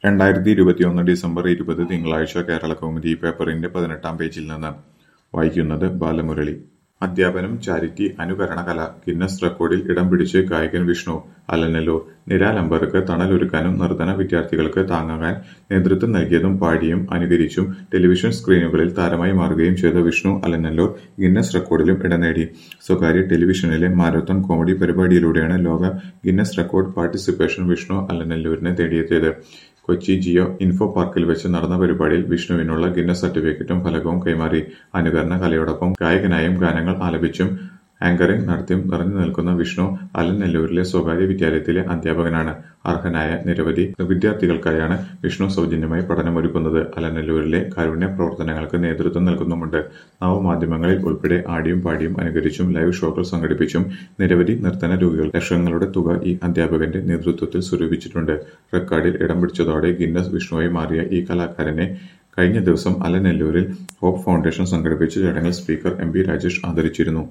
രണ്ടായിരത്തി ഇരുപത്തിയൊന്ന് ഡിസംബർ ഇരുപത് തിങ്കളാഴ്ച കേരളകൗമുദി പേപ്പറിന്റെ പതിനെട്ടാം പേജിൽ നിന്ന് വായിക്കുന്നത് ബാലമുരളി അധ്യാപനം ചാരിറ്റി അനുകരണ കല ഗിന്നസ് റെക്കോർഡിൽ ഇടം പിടിച്ച് ഗായകൻ വിഷ്ണു അലനല്ലൂർ നിരാലംബർക്ക് തണലൊരുക്കാനും നിർധന വിദ്യാർത്ഥികൾക്ക് താങ്ങാൻ നേതൃത്വം നൽകിയതും പാടിയും അനുകരിച്ചും ടെലിവിഷൻ സ്ക്രീനുകളിൽ താരമായി മാറുകയും ചെയ്ത വിഷ്ണു അലനല്ലൂർ ഗിന്നസ് റെക്കോർഡിലും ഇടം നേടി സ്വകാര്യ ടെലിവിഷനിലെ മാരത്തോൺ കോമഡി പരിപാടിയിലൂടെയാണ് ലോക ഗിന്നസ് റെക്കോർഡ് പാർട്ടിസിപ്പേഷൻ വിഷ്ണു അലനല്ലൂരിനെ തേടിയെത്തിയത് കൊച്ചി ജിയോ ഇൻഫോ പാർക്കിൽ വെച്ച് നടന്ന പരിപാടിയിൽ വിഷ്ണുവിനുള്ള ഗിന്നസ് സർട്ടിഫിക്കറ്റും ഫലകവും കൈമാറി അനുകരണ കലയോടൊപ്പം ഗായകനായും ഗാനങ്ങൾ ആലപിച്ചും ആങ്കറിംഗ് നടത്തിയും നിറഞ്ഞു നിൽക്കുന്ന വിഷ്ണു അലനെല്ലൂരിലെ സ്വകാര്യ വിദ്യാലയത്തിലെ അധ്യാപകനാണ് അർഹനായ നിരവധി വിദ്യാർത്ഥികൾക്കായാണ് വിഷ്ണു സൗജന്യമായി പഠനമൊരുക്കുന്നത് അലനെല്ലൂരിലെ കാരുണ്യ പ്രവർത്തനങ്ങൾക്ക് നേതൃത്വം നൽകുന്നുമുണ്ട് നവമാധ്യമങ്ങളിൽ ഉൾപ്പെടെ ആടിയും പാടിയും അനുകരിച്ചും ലൈവ് ഷോകൾ സംഘടിപ്പിച്ചും നിരവധി നിർധന രോഗികൾ ലക്ഷങ്ങളുടെ തുക ഈ അധ്യാപകന്റെ നേതൃത്വത്തിൽ സ്വരൂപിച്ചിട്ടുണ്ട് റെക്കോർഡിൽ ഇടം പിടിച്ചതോടെ ഗിന്നസ് വിഷ്ണുവായി മാറിയ ഈ കലാകാരനെ കഴിഞ്ഞ ദിവസം അലനെല്ലൂരിൽ ഹോപ്പ് ഫൗണ്ടേഷൻ സംഘടിപ്പിച്ച ചടങ്ങിൽ സ്പീക്കർ എം പി രാജേഷ് ആദരിച്ചിരുന്നു